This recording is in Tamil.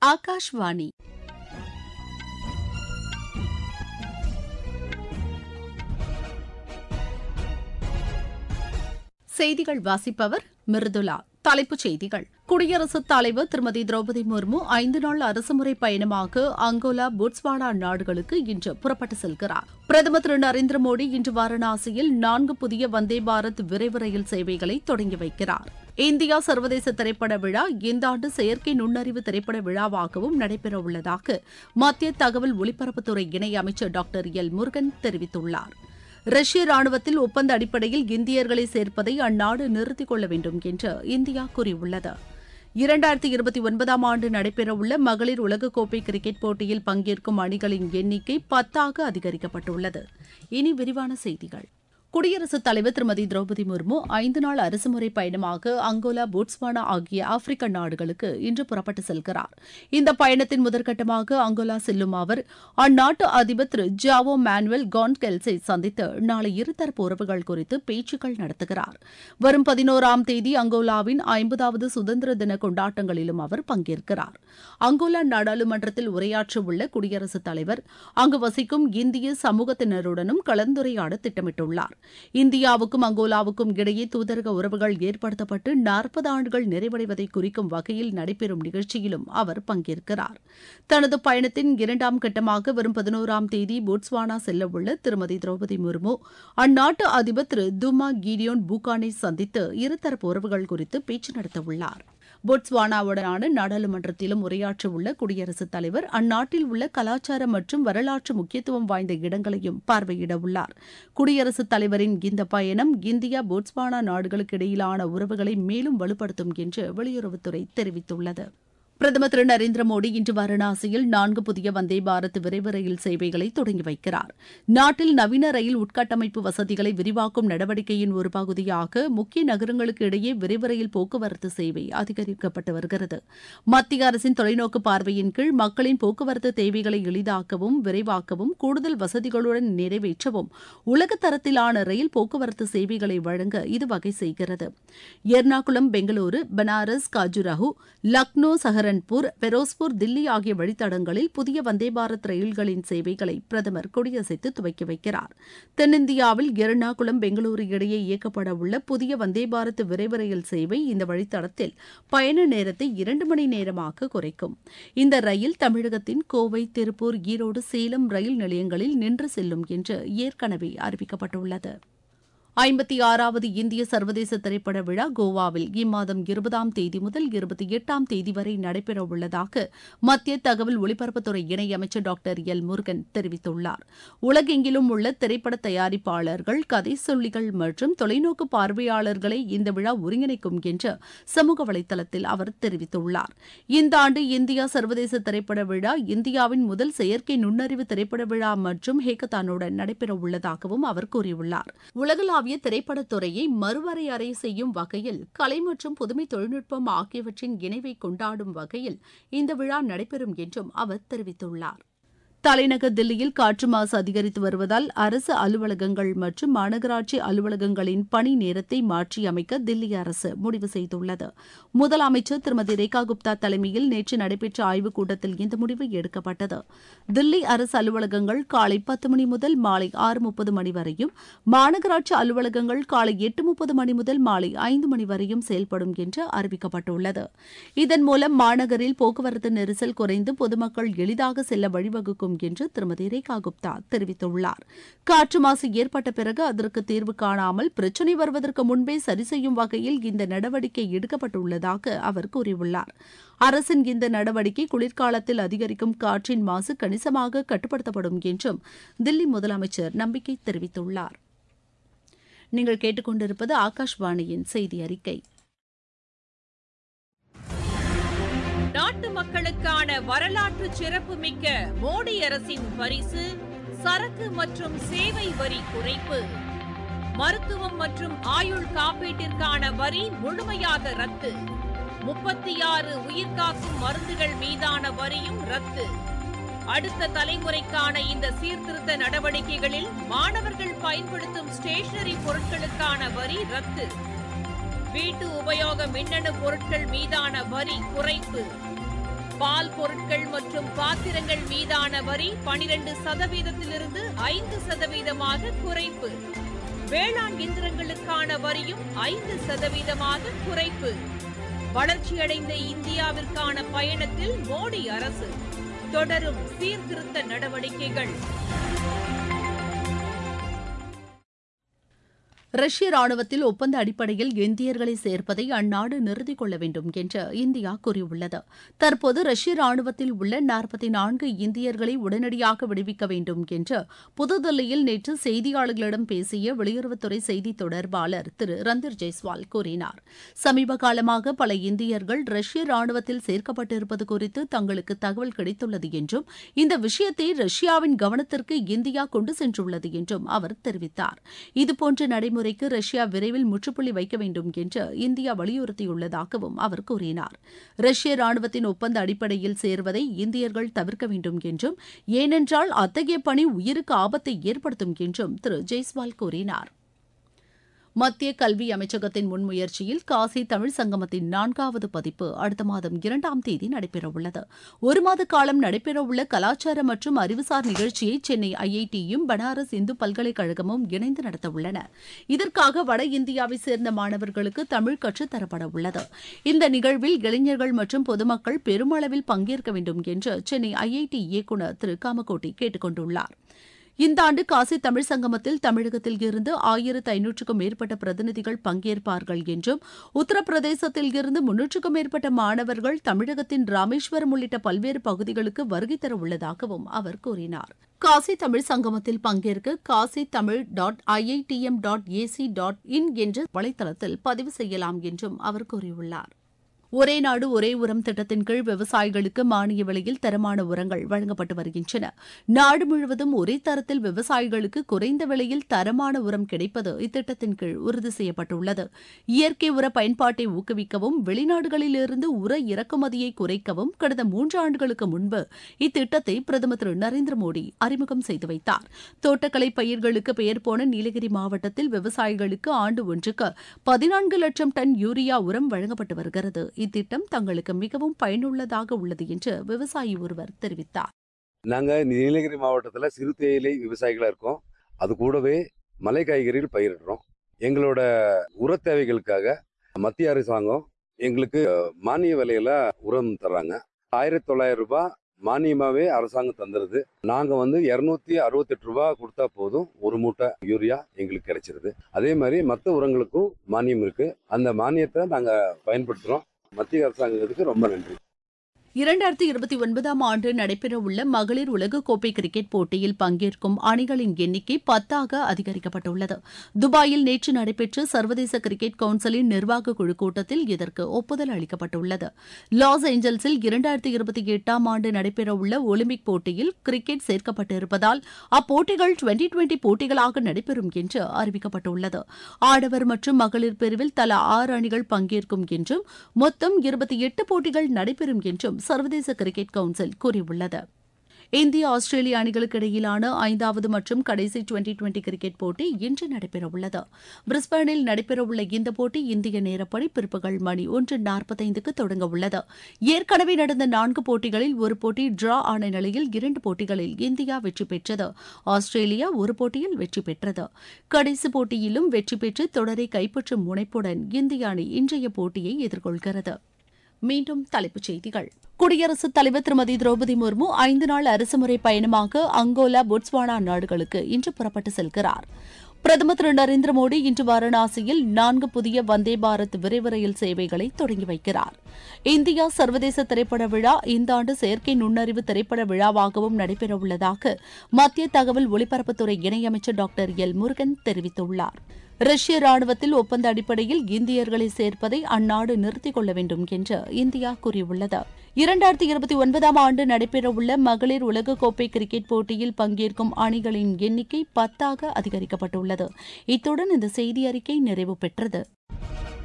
ஆகாஷ்வாணி செய்திகள் வாசிப்பவர் மிருதுலா தலைப்புச் செய்திகள் குடியரசுத் தலைவர் திருமதி திரௌபதி முர்மு ஐந்து நாள் அரசுமுறை பயணமாக அங்கோலா புட்ஸ்வானா நாடுகளுக்கு இன்று புறப்பட்டு செல்கிறார் பிரதமர் திரு நரேந்திர மோடி இன்று வாரணாசியில் நான்கு புதிய வந்தே பாரத் விரைவு ரயில் சேவைகளை தொடங்கி வைக்கிறார் இந்தியா சர்வதேச திரைப்பட விழா இந்த ஆண்டு செயற்கை நுண்ணறிவு திரைப்பட விழாவாகவும் நடைபெறவுள்ளதாக மத்திய தகவல் ஒலிபரப்புத்துறை இணையமைச்சர் டாக்டர் எல் முருகன் தெரிவித்துள்ளார் ரஷ்ய ராணுவத்தில் ஒப்பந்த அடிப்படையில் இந்தியர்களை சேர்ப்பதை அந்நாடு நிறுத்திக் கொள்ள வேண்டும் என்று இந்தியா கூறியுள்ளது இரண்டாயிரத்தி இருபத்தி ஒன்பதாம் ஆண்டு நடைபெறவுள்ள மகளிர் உலகக்கோப்பை கிரிக்கெட் போட்டியில் பங்கேற்கும் அணிகளின் எண்ணிக்கை பத்தாக அதிகரிக்கப்பட்டுள்ளது இனி விரிவான செய்திகள் குடியரசுத் தலைவர் திருமதி திரௌபதி முர்மு ஐந்து நாள் அரசுமுறை பயணமாக அங்கோலா போட்ஸ்வானா ஆகிய ஆப்பிரிக்க நாடுகளுக்கு இன்று புறப்பட்டு செல்கிறார் இந்த பயணத்தின் முதற்கட்டமாக அங்கோலா செல்லும் அவர் அந்நாட்டு அதிபர் திரு ஜாவோ மேனுவல் கான்கெல்ஸை சந்தித்து நாளை இருதரப்பு உறவுகள் குறித்து பேச்சுக்கள் நடத்துகிறார் வரும் பதினோராம் தேதி அங்கோலாவின் ஐம்பதாவது சுதந்திர தின கொண்டாட்டங்களிலும் அவர் பங்கேற்கிறார் அங்கோலா நாடாளுமன்றத்தில் உரையாற்றவுள்ள குடியரசுத் தலைவர் அங்கு வசிக்கும் இந்திய சமூகத்தினருடனும் கலந்துரையாட திட்டமிட்டுள்ளார் இந்தியாவுக்கும் அங்கோலாவுக்கும் இடையே தூதரக உறவுகள் ஏற்படுத்தப்பட்டு நாற்பது ஆண்டுகள் நிறைவடைவதை குறிக்கும் வகையில் நடைபெறும் நிகழ்ச்சியிலும் அவர் பங்கேற்கிறார் தனது பயணத்தின் இரண்டாம் கட்டமாக வரும் பதினோராம் தேதி போட்ஸ்வானா செல்லவுள்ள திருமதி திரௌபதி முர்மு அந்நாட்டு அதிபர் திரு துமா கீடியோன் பூகானை சந்தித்து இருதரப்பு உறவுகள் குறித்து பேச்சு நடத்தவுள்ளார் போட்ஸ்வானாவுடனான நாடாளுமன்றத்திலும் உரையாற்றவுள்ள குடியரசுத் தலைவர் அந்நாட்டில் உள்ள கலாச்சார மற்றும் வரலாற்று முக்கியத்துவம் வாய்ந்த இடங்களையும் பார்வையிடவுள்ளார் குடியரசுத் தலைவரின் இந்த பயணம் இந்தியா போட்ஸ்வானா நாடுகளுக்கு இடையிலான உறவுகளை மேலும் வலுப்படுத்தும் என்று வெளியுறவுத்துறை தெரிவித்துள்ளது பிரதமர் திரு நரேந்திர மோடி இன்று வாரணாசியில் நான்கு புதிய வந்தே பாரத் விரைவு ரயில் சேவைகளை தொடங்கி வைக்கிறார் நாட்டில் நவீன ரயில் உட்கட்டமைப்பு வசதிகளை விரிவாக்கும் நடவடிக்கையின் ஒரு பகுதியாக முக்கிய நகரங்களுக்கு இடையே விரைவு ரயில் போக்குவரத்து சேவை அதிகரிக்கப்பட்டு வருகிறது மத்திய அரசின் தொலைநோக்கு பார்வையின் கீழ் மக்களின் போக்குவரத்து தேவைகளை எளிதாக்கவும் விரைவாக்கவும் கூடுதல் வசதிகளுடன் நிறைவேற்றவும் உலக தரத்திலான ரயில் போக்குவரத்து சேவைகளை வழங்க இது வகை செய்கிறது எர்ணாகுளம் பெங்களூரு பனாரஸ் காஜுராஹு லக்னோ சஹர் சஹரன்பூர் பெரோஸ்பூர் தில்லி ஆகிய வழித்தடங்களில் புதிய வந்தே பாரத் ரயில்களின் சேவைகளை பிரதமர் கொடியசைத்து துவக்கி வைக்கிறார் தென்னிந்தியாவில் எர்ணாகுளம் பெங்களூரு இடையே இயக்கப்பட உள்ள புதிய வந்தே பாரத் விரைவு ரயில் சேவை இந்த வழித்தடத்தில் பயண நேரத்தை இரண்டு மணி நேரமாக குறைக்கும் இந்த ரயில் தமிழகத்தின் கோவை திருப்பூர் ஈரோடு சேலம் ரயில் நிலையங்களில் நின்று செல்லும் என்று ஏற்கனவே அறிவிக்கப்பட்டுள்ளது ஐம்பத்தி ஆறாவது இந்திய சர்வதேச திரைப்பட விழா கோவாவில் இம்மாதம் இருபதாம் தேதி முதல் இருபத்தி எட்டாம் தேதி வரை நடைபெறவுள்ளதாக மத்திய தகவல் ஒலிபரப்புத்துறை இணையமைச்சர் டாக்டர் எல் முருகன் தெரிவித்துள்ளார் உலகெங்கிலும் உள்ள திரைப்பட தயாரிப்பாளர்கள் கதை சொல்லிகள் மற்றும் தொலைநோக்கு பார்வையாளர்களை இந்த விழா ஒருங்கிணைக்கும் என்று சமூக வலைதளத்தில் அவர் தெரிவித்துள்ளார் இந்த ஆண்டு இந்தியா சர்வதேச திரைப்பட விழா இந்தியாவின் முதல் செயற்கை நுண்ணறிவு திரைப்பட விழா மற்றும் ஹேக்கத்தானுடன் நடைபெறவுள்ளதாகவும் அவர் கூறியுள்ளார் உலகளாவிய உலகளாவிய திரைப்படத்துறையை மறுவரையறை செய்யும் வகையில் கலை மற்றும் புதுமை தொழில்நுட்பம் ஆகியவற்றின் இணைவை கொண்டாடும் வகையில் இந்த விழா நடைபெறும் என்றும் அவர் தெரிவித்துள்ளார் தலைநகர் தில்லியில் காற்று மாசு அதிகரித்து வருவதால் அரசு அலுவலகங்கள் மற்றும் மாநகராட்சி அலுவலகங்களின் பணி நேரத்தை மாற்றியமைக்க தில்லி அரசு முடிவு செய்துள்ளது முதலமைச்சர் திருமதி ரேகா குப்தா தலைமையில் நேற்று நடைபெற்ற ஆய்வுக் கூட்டத்தில் இந்த முடிவு எடுக்கப்பட்டது தில்லி அரசு அலுவலகங்கள் காலை பத்து மணி முதல் மாலை ஆறு முப்பது மணி வரையும் மாநகராட்சி அலுவலகங்கள் காலை எட்டு முப்பது மணி முதல் மாலை ஐந்து மணி வரையும் செயல்படும் என்று அறிவிக்கப்பட்டுள்ளது இதன் மூலம் மாநகரில் போக்குவரத்து நெரிசல் குறைந்து பொதுமக்கள் எளிதாக செல்ல வழிவகுக்கும் என்று திருமதி ரேகா குப்தா தெரிவித்துள்ளார் காற்று மாசு ஏற்பட்ட பிறகு அதற்கு தீர்வு காணாமல் பிரச்சினை வருவதற்கு முன்பே சரி செய்யும் வகையில் இந்த நடவடிக்கை எடுக்கப்பட்டுள்ளதாக அவர் கூறியுள்ளார் அரசின் இந்த நடவடிக்கை குளிர்காலத்தில் அதிகரிக்கும் காற்றின் மாசு கணிசமாக கட்டுப்படுத்தப்படும் என்றும் தில்லி முதலமைச்சர் நம்பிக்கை தெரிவித்துள்ளார் நீங்கள் கேட்டுக்கொண்டிருப்பது ஆகாஷ்வாணியின் செய்தி அறிக்கை நாட்டு மக்களுக்கான வரலாற்று சிறப்புமிக்க மோடி அரசின் பரிசு சரக்கு மற்றும் சேவை வரி குறைப்பு மருத்துவம் மற்றும் ஆயுள் காப்பீட்டிற்கான வரி முழுமையாக ரத்து முப்பத்தி ஆறு உயிர்காக்கும் மருந்துகள் மீதான வரியும் ரத்து அடுத்த தலைமுறைக்கான இந்த சீர்திருத்த நடவடிக்கைகளில் மாணவர்கள் பயன்படுத்தும் ஸ்டேஷனரி பொருட்களுக்கான வரி ரத்து வீட்டு உபயோக மின்னணு பொருட்கள் மீதான வரி குறைப்பு பால் பொருட்கள் மற்றும் பாத்திரங்கள் மீதான வரி பனிரெண்டு சதவீதத்திலிருந்து ஐந்து சதவீதமாக குறைப்பு வேளாண் இயந்திரங்களுக்கான வரியும் ஐந்து சதவீதமாக குறைப்பு வளர்ச்சியடைந்த இந்தியாவிற்கான பயணத்தில் மோடி அரசு தொடரும் சீர்திருத்த நடவடிக்கைகள் ரஷ்ய ராணுவத்தில் ஒப்பந்த அடிப்படையில் இந்தியர்களை சேர்ப்பதை அந்நாடு நிறுத்திக் கொள்ள வேண்டும் என்று இந்தியா கூறியுள்ளது தற்போது ரஷ்ய ராணுவத்தில் உள்ள நாற்பத்தி நான்கு இந்தியர்களை உடனடியாக விடுவிக்க வேண்டும் என்று புதுதில்லியில் நேற்று செய்தியாளர்களிடம் பேசிய வெளியுறவுத்துறை செய்தி தொடர்பாளர் திரு ரந்தீர் ஜெய்ஸ்வால் கூறினார் சமீப காலமாக பல இந்தியர்கள் ரஷ்ய ராணுவத்தில் சேர்க்கப்பட்டிருப்பது குறித்து தங்களுக்கு தகவல் கிடைத்துள்ளது என்றும் இந்த விஷயத்தை ரஷ்யாவின் கவனத்திற்கு இந்தியா கொண்டு சென்றுள்ளது என்றும் அவர் தெரிவித்தார் இதுபோன்ற நடைமுறைக்கு ரஷ்யா விரைவில் முற்றுப்புள்ளி வைக்க வேண்டும் என்று இந்தியா வலியுறுத்தியுள்ளதாகவும் அவர் கூறினார் ரஷ்ய ராணுவத்தின் ஒப்பந்த அடிப்படையில் சேர்வதை இந்தியர்கள் தவிர்க்க வேண்டும் என்றும் ஏனென்றால் அத்தகைய பணி உயிருக்கு ஆபத்தை ஏற்படுத்தும் என்றும் திரு ஜெய்ஸ்வால் கூறினார் மத்திய கல்வி அமைச்சகத்தின் முன்முயற்சியில் காசி தமிழ் சங்கமத்தின் நான்காவது பதிப்பு அடுத்த மாதம் இரண்டாம் தேதி நடைபெறவுள்ளது ஒரு மாத காலம் நடைபெறவுள்ள கலாச்சார மற்றும் அறிவுசார் நிகழ்ச்சியை சென்னை ஐஐடியும் பனாரஸ் இந்து பல்கலைக்கழகமும் இணைந்து நடத்தவுள்ளன இதற்காக வட இந்தியாவை சேர்ந்த மாணவர்களுக்கு தமிழ் கற்றுத்தரப்பட உள்ளது இந்த நிகழ்வில் இளைஞர்கள் மற்றும் பொதுமக்கள் பெருமளவில் பங்கேற்க வேண்டும் என்று சென்னை ஐஐடி இயக்குநர் திரு காமகோட்டி கேட்டுக் கொண்டுள்ளார் இந்த ஆண்டு காசி தமிழ் சங்கமத்தில் தமிழகத்தில் இருந்து ஆயிரத்து ஐநூற்றுக்கும் மேற்பட்ட பிரதிநிதிகள் பங்கேற்பார்கள் என்றும் உத்தரப்பிரதேசத்தில் இருந்து முன்னூற்றுக்கும் மேற்பட்ட மாணவர்கள் தமிழகத்தின் ராமேஸ்வரம் உள்ளிட்ட பல்வேறு பகுதிகளுக்கு வருகை தர உள்ளதாகவும் அவர் கூறினார் காசி தமிழ் சங்கமத்தில் பங்கேற்க Kashi Tamil dot IITM dot AC dot in என்ற வலைதளத்தில் பதிவு செய்யலாம் என்றும் அவர் கூறியுள்ளார் ஒரே நாடு ஒரே உரம் திட்டத்தின் கீழ் விவசாயிகளுக்கு மானிய விலையில் தரமான உரங்கள் வழங்கப்பட்டு வருகின்றன நாடு முழுவதும் ஒரே தரத்தில் விவசாயிகளுக்கு குறைந்த விலையில் தரமான உரம் கிடைப்பது இத்திட்டத்தின் கீழ் உறுதி செய்யப்பட்டுள்ளது இயற்கை உர பயன்பாட்டை ஊக்குவிக்கவும் வெளிநாடுகளிலிருந்து உர இறக்குமதியை குறைக்கவும் கடந்த மூன்று ஆண்டுகளுக்கு முன்பு இத்திட்டத்தை பிரதமர் திரு நரேந்திர மோடி அறிமுகம் செய்து வைத்தார் தோட்டக்கலை பயிர்களுக்கு பெயர் போன நீலகிரி மாவட்டத்தில் விவசாயிகளுக்கு ஆண்டு ஒன்றுக்கு பதினான்கு லட்சம் டன் யூரியா உரம் வழங்கப்பட்டு வருகிறது இத்திட்டம் தங்களுக்கு மிகவும் பயனுள்ளதாக உள்ளது என்று விவசாயி ஒருவர் தெரிவித்தார் நாங்க நீலகிரி மாவட்டத்துல சிறு தேயிலை விவசாயிகளா இருக்கோம் அது கூடவே மலை காய்கறிகள் பயிரிடுறோம் எங்களோட உர தேவைகளுக்காக மத்திய அரசாங்கம் எங்களுக்கு மானிய விலையில உரம் தர்றாங்க ஆயிரத்தி தொள்ளாயிரம் ரூபாய் மானியமாவே அரசாங்கம் தந்துருது நாங்க வந்து இருநூத்தி அறுபத்தெட்டு ரூபாய் கொடுத்தா போதும் ஒரு மூட்டை யூரியா எங்களுக்கு கிடைச்சிருது அதே மாதிரி மற்ற உரங்களுக்கும் மானியம் இருக்கு அந்த மானியத்தை நாங்க பயன்படுத்துறோம் மத்திய அரசாங்கத்துக்கு ரொம்ப நன்றி இரண்டாயிரத்தி இருபத்தி ஒன்பதாம் ஆண்டு நடைபெறவுள்ள மகளிர் உலகக்கோப்பை கிரிக்கெட் போட்டியில் பங்கேற்கும் அணிகளின் எண்ணிக்கை பத்தாக அதிகரிக்கப்பட்டுள்ளது துபாயில் நேற்று நடைபெற்ற சர்வதேச கிரிக்கெட் கவுன்சிலின் நிர்வாக குழு கூட்டத்தில் இதற்கு ஒப்புதல் அளிக்கப்பட்டுள்ளது லாஸ் ஏஞ்சல்ஸில் இரண்டாயிரத்தி இருபத்தி எட்டாம் ஆண்டு நடைபெறவுள்ள ஒலிம்பிக் போட்டியில் கிரிக்கெட் சேர்க்கப்பட்டிருப்பதால் அப்போட்டிகள் டுவெண்டி டுவெண்டி போட்டிகளாக நடைபெறும் என்று அறிவிக்கப்பட்டுள்ளது ஆடவர் மற்றும் மகளிர் பிரிவில் தலா ஆறு அணிகள் பங்கேற்கும் என்றும் மொத்தம் இருபத்தி எட்டு போட்டிகள் நடைபெறும் என்றும் சர்வதேச கிரிக்கெட் கவுன்சில் கூறியுள்ளது இந்திய ஆஸ்திரேலிய அணிகளுக்கு இடையிலான ஐந்தாவது மற்றும் கடைசி டுவெண்டி டுவெண்டி கிரிக்கெட் போட்டி இன்று நடைபெறவுள்ளது பிரிஸ்பேனில் நடைபெறவுள்ள இந்த போட்டி இந்திய நேரப்படி பிற்பகல் மணி ஒன்று நாற்பத்தைந்துக்கு தொடங்க உள்ளது ஏற்கனவே நடந்த நான்கு போட்டிகளில் ஒரு போட்டி டிரா ஆன நிலையில் இரண்டு போட்டிகளில் இந்தியா வெற்றி பெற்றது ஆஸ்திரேலியா ஒரு போட்டியில் வெற்றி பெற்றது கடைசி போட்டியிலும் வெற்றி பெற்று தொடரை கைப்பற்றும் முனைப்புடன் இந்திய அணி இன்றைய போட்டியை எதிர்கொள்கிறது மீண்டும் தலைப்புச் செய்திகள் குடியரசுத் தலைவர் திருமதி திரௌபதி முர்மு ஐந்து நாள் அரசுமுறை பயணமாக அங்கோலா பொட்ஸ்வானா நாடுகளுக்கு இன்று புறப்பட்டு செல்கிறார் பிரதமர் திரு நரேந்திர மோடி இன்று வாரணாசியில் நான்கு புதிய வந்தே பாரத் விரைவு ரயில் சேவைகளை தொடங்கி வைக்கிறார் இந்தியா சர்வதேச திரைப்பட விழா இந்த ஆண்டு செயற்கை நுண்ணறிவு திரைப்பட விழாவாகவும் நடைபெறவுள்ளதாக மத்திய தகவல் ஒலிபரப்புத்துறை இணையமைச்சர் டாக்டர் எல் முருகன் தெரிவித்துள்ளார் ரஷ்ய ராணுவத்தில் ஒப்பந்த அடிப்படையில் இந்தியர்களை சேர்ப்பதை அந்நாடு நிறுத்திக் கொள்ள வேண்டும் என்று இந்தியா கூறியுள்ளது இரண்டாயிரத்தி இருபத்தி ஒன்பதாம் ஆண்டு நடைபெறவுள்ள மகளிர் உலகக்கோப்பை கிரிக்கெட் போட்டியில் பங்கேற்கும் அணிகளின் எண்ணிக்கை பத்தாக அதிகரிக்கப்பட்டுள்ளது இத்துடன் இந்த செய்தி அறிக்கை நிறைவு பெற்றது